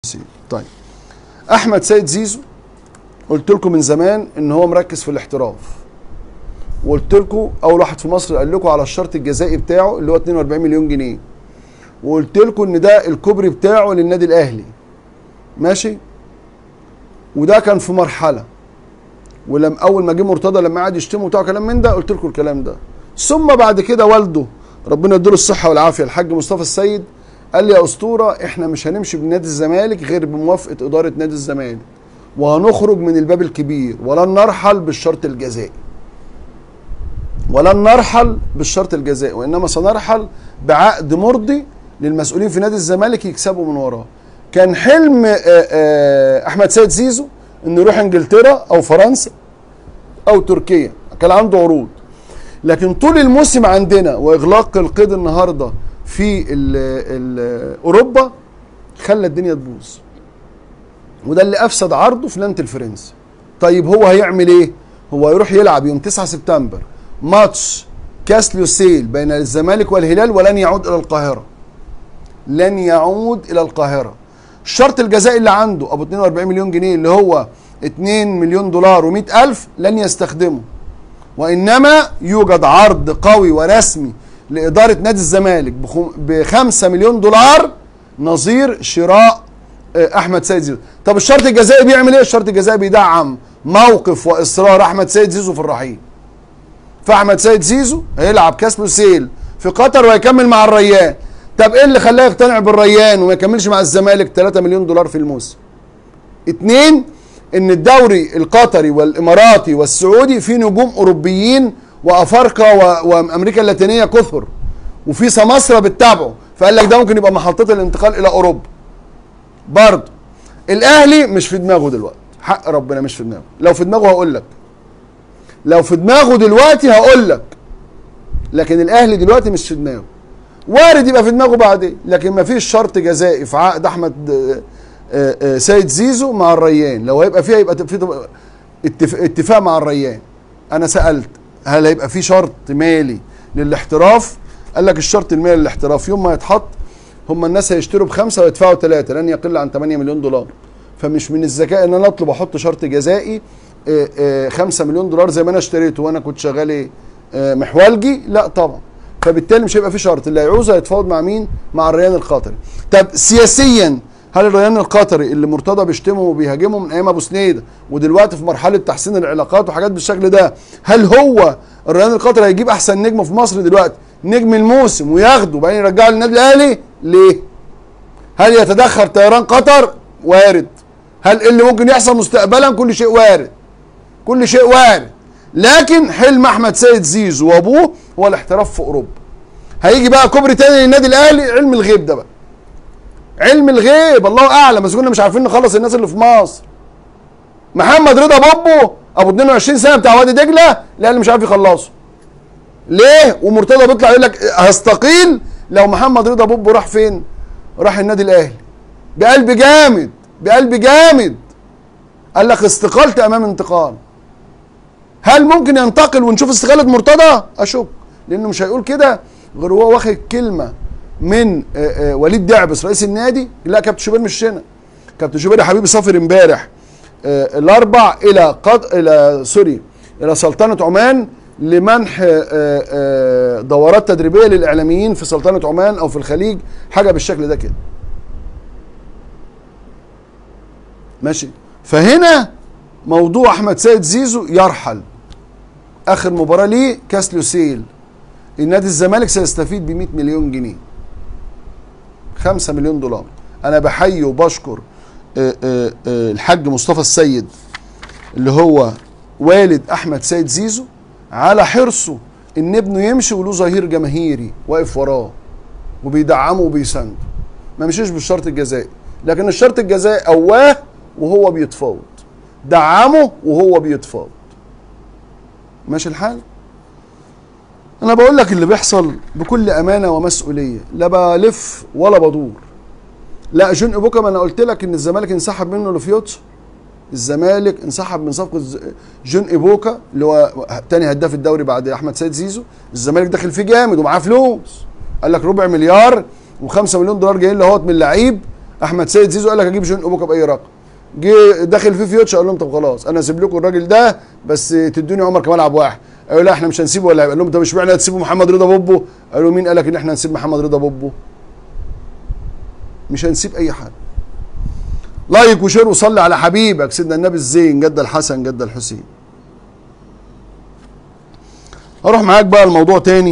طيب احمد سيد زيزو قلت لكم من زمان ان هو مركز في الاحتراف وقلت لكم اول واحد في مصر قال لكم على الشرط الجزائي بتاعه اللي هو 42 مليون جنيه وقلت لكم ان ده الكوبري بتاعه للنادي الاهلي ماشي وده كان في مرحله ولما اول ما جه مرتضى لما قعد يشتمه بتاع كلام من ده قلت لكم الكلام ده ثم بعد كده والده ربنا يديله الصحه والعافيه الحاج مصطفى السيد قال لي يا اسطوره احنا مش هنمشي بنادي الزمالك غير بموافقه اداره نادي الزمالك وهنخرج من الباب الكبير ولن نرحل بالشرط الجزائي ولن نرحل بالشرط الجزائي وانما سنرحل بعقد مرضي للمسؤولين في نادي الزمالك يكسبوا من وراه كان حلم آه، آه، احمد سيد زيزو انه يروح انجلترا او فرنسا او تركيا كان عنده عروض لكن طول الموسم عندنا واغلاق القيد النهارده في ال ال اوروبا خلى الدنيا تبوظ وده اللي افسد عرضه في لانت الفرنسي طيب هو هيعمل ايه هو يروح يلعب يوم 9 سبتمبر ماتش كاس لوسيل بين الزمالك والهلال ولن يعود الى القاهره لن يعود الى القاهره الشرط الجزائي اللي عنده ابو 42 مليون جنيه اللي هو 2 مليون دولار و100 الف لن يستخدمه وانما يوجد عرض قوي ورسمي لاداره نادي الزمالك ب 5 مليون دولار نظير شراء آه، احمد سيد زيزو طب الشرط الجزائي بيعمل ايه الشرط الجزائي بيدعم موقف واصرار احمد سيد زيزو في الرحيل فاحمد سيد زيزو هيلعب كاس لوسيل في قطر وهيكمل مع الريان طب ايه اللي خلاه يقتنع بالريان وما يكملش مع الزمالك 3 مليون دولار في الموسم اتنين ان الدوري القطري والاماراتي والسعودي فيه نجوم اوروبيين وافارقه و- وامريكا اللاتينيه كثر وفي سماسره بتتابعه فقال لك ده ممكن يبقى محطه الانتقال الى اوروبا برضه الاهلي مش في دماغه دلوقتي حق ربنا مش في دماغه لو في دماغه هقول لك لو في دماغه دلوقتي هقول لك لكن الاهلي دلوقتي مش في دماغه وارد يبقى في دماغه بعدين لكن ما فيش شرط جزائي في عقد احمد آه، آه، آه، سيد زيزو مع الريان لو هيبقى فيها يبقى في اتف- اتفاق مع الريان انا سالت هل هيبقى في شرط مالي للاحتراف قال لك الشرط المالي للاحتراف يوم ما يتحط هم الناس هيشتروا بخمسه ويدفعوا ثلاثه لن يقل عن 8 مليون دولار فمش من الذكاء ان انا اطلب احط شرط جزائي 5 مليون دولار زي ما انا اشتريته وانا كنت شغال ايه آه، محولجي لا طبعا فبالتالي مش هيبقى في شرط اللي هيعوزه هيتفاوض مع مين مع الريان القطري طب سياسيا هل الريان القطري اللي مرتضى بيشتمه وبيهاجمه من ايام ابو سنيده ودلوقتي في مرحله تحسين العلاقات وحاجات بالشكل ده هل هو الريان القطري هيجيب احسن نجم في مصر دلوقتي نجم الموسم وياخده وبعدين يرجعه للنادي الاهلي ليه هل يتدخل طيران قطر وارد هل إيه اللي ممكن يحصل مستقبلا كل شيء وارد كل شيء وارد لكن حلم احمد سيد زيزو وابوه هو الاحتراف في اوروبا هيجي بقى كوبري تاني للنادي الاهلي علم الغيب ده بقى علم الغيب الله اعلم بس كنا مش عارفين نخلص الناس اللي في مصر محمد رضا بابو ابو 22 سنه بتاع وادي دجله الاهلي مش عارف يخلصه ليه ومرتضى بيطلع يقول لك هستقيل لو محمد رضا بوبو راح فين راح النادي الاهلي بقلب جامد بقلب جامد قال لك استقالت امام انتقال هل ممكن ينتقل ونشوف استقاله مرتضى اشك لانه مش هيقول كده غير هو واخد كلمه من آه، آه، وليد دعبس رئيس النادي لا كابتن شوبير مش هنا كابتن شوبير يا حبيبي سافر امبارح آه، الاربع الى قد الى سوري الى سلطنه عمان لمنح آه، آه، دورات تدريبيه للاعلاميين في سلطنه عمان او في الخليج حاجه بالشكل ده كده ماشي فهنا موضوع احمد سيد زيزو يرحل اخر مباراه ليه كاس لوسيل النادي الزمالك سيستفيد ب 100 مليون جنيه 5 مليون دولار انا بحيي وبشكر آه، آه، آه، الحاج مصطفى السيد اللي هو والد احمد سيد زيزو على حرصه ان ابنه يمشي وله ظهير جماهيري واقف وراه وبيدعمه وبيسنده ما مشيش بالشرط الجزائي لكن الشرط الجزائي قواه وهو بيتفاوض دعمه وهو بيتفاوض ماشي الحال انا بقول لك اللي بيحصل بكل امانه ومسؤوليه لا بلف ولا بدور لا جون ابوكا ما انا قلت لك ان الزمالك انسحب منه لفيوتش الزمالك انسحب من صفقه ز- جون ايبوكا اللي هو تاني هداف الدوري بعد احمد سيد زيزو الزمالك داخل فيه جامد ومعاه فلوس قال لك ربع مليار و5 مليون دولار جايين له من اللعيب احمد سيد زيزو قال لك اجيب جون ابوكا باي رقم جه داخل في فيوتش قال لهم طب خلاص انا هسيب لكم الراجل ده بس تدوني عمر كمال عبد الواحد قالوا لا احنا مش هنسيبه ولا قال لهم طب مش معنى تسيبوا محمد رضا بوبو قالوا مين قال لك ان احنا هنسيب محمد رضا بوبو مش هنسيب اي حد لايك وشير وصلي على حبيبك سيدنا النبي الزين جد الحسن جد الحسين هروح معاك بقى الموضوع تاني